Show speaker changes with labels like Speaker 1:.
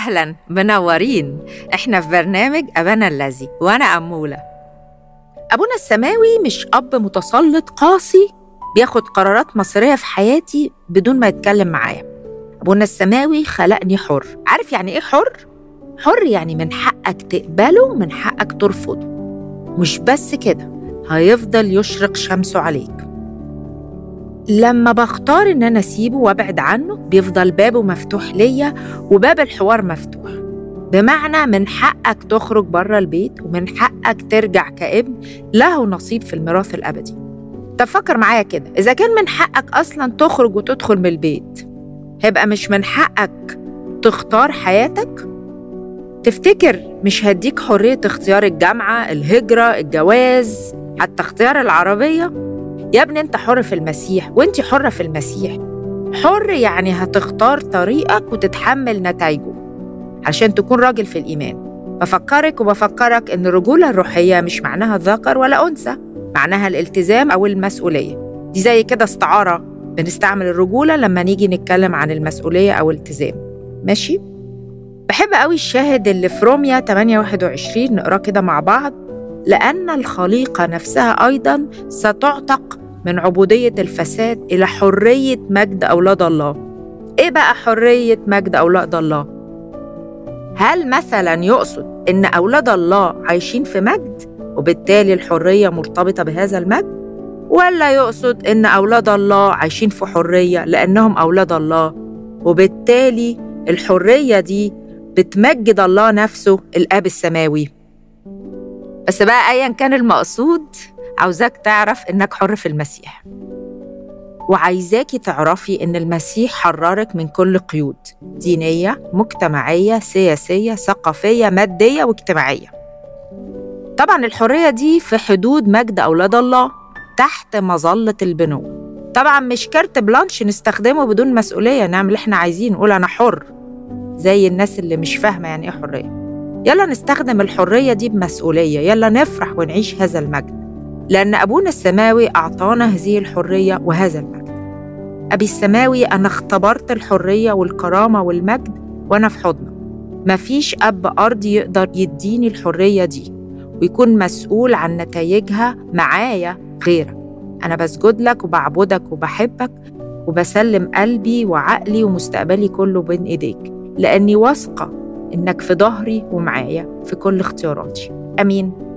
Speaker 1: أهلا منورين إحنا في برنامج أبانا الذي وأنا أمولة أبونا السماوي مش أب متسلط قاسي بياخد قرارات مصيرية في حياتي بدون ما يتكلم معايا أبونا السماوي خلقني حر عارف يعني إيه حر؟ حر يعني من حقك تقبله ومن حقك ترفضه مش بس كده هيفضل يشرق شمسه عليك لما بختار ان انا اسيبه وابعد عنه بيفضل بابه مفتوح ليا وباب الحوار مفتوح بمعنى من حقك تخرج بره البيت ومن حقك ترجع كابن له نصيب في الميراث الابدي طب فكر معايا كده اذا كان من حقك اصلا تخرج وتدخل من البيت هيبقى مش من حقك تختار حياتك تفتكر مش هديك حرية اختيار الجامعة الهجرة الجواز حتى اختيار العربية يا ابني انت حر في المسيح وانت حرة في المسيح حر يعني هتختار طريقك وتتحمل نتائجه عشان تكون راجل في الإيمان بفكرك وبفكرك إن الرجولة الروحية مش معناها ذكر ولا أنثى معناها الالتزام أو المسؤولية دي زي كده استعارة بنستعمل الرجولة لما نيجي نتكلم عن المسؤولية أو الالتزام ماشي؟ بحب قوي الشاهد اللي في روميا 8 21 نقراه كده مع بعض لأن الخليقة نفسها أيضا ستعتق من عبودية الفساد إلى حرية مجد أولاد الله إيه بقى حرية مجد أولاد الله؟ هل مثلا يقصد إن أولاد الله عايشين في مجد وبالتالي الحرية مرتبطة بهذا المجد؟ ولا يقصد إن أولاد الله عايشين في حرية لأنهم أولاد الله وبالتالي الحرية دي بتمجد الله نفسه الآب السماوي بس بقى أيا كان المقصود عاوزاك تعرف إنك حر في المسيح وعايزاكي تعرفي إن المسيح حررك من كل قيود دينية مجتمعية سياسية ثقافية مادية واجتماعية طبعا الحرية دي في حدود مجد أولاد الله تحت مظلة البنوة طبعا مش كارت بلانش نستخدمه بدون مسؤولية نعمل اللي احنا عايزين نقول أنا حر زي الناس اللي مش فاهمة يعني إيه حرية يلا نستخدم الحرية دي بمسؤولية يلا نفرح ونعيش هذا المجد لأن أبونا السماوي أعطانا هذه الحرية وهذا المجد أبي السماوي أنا اختبرت الحرية والكرامة والمجد وأنا في حضنه مفيش أب أرضي يقدر يديني الحرية دي ويكون مسؤول عن نتائجها معايا غيرك أنا بسجد لك وبعبدك وبحبك وبسلم قلبي وعقلي ومستقبلي كله بين إيديك لأني واثقة إنك في ظهري ومعايا في كل اختياراتي أمين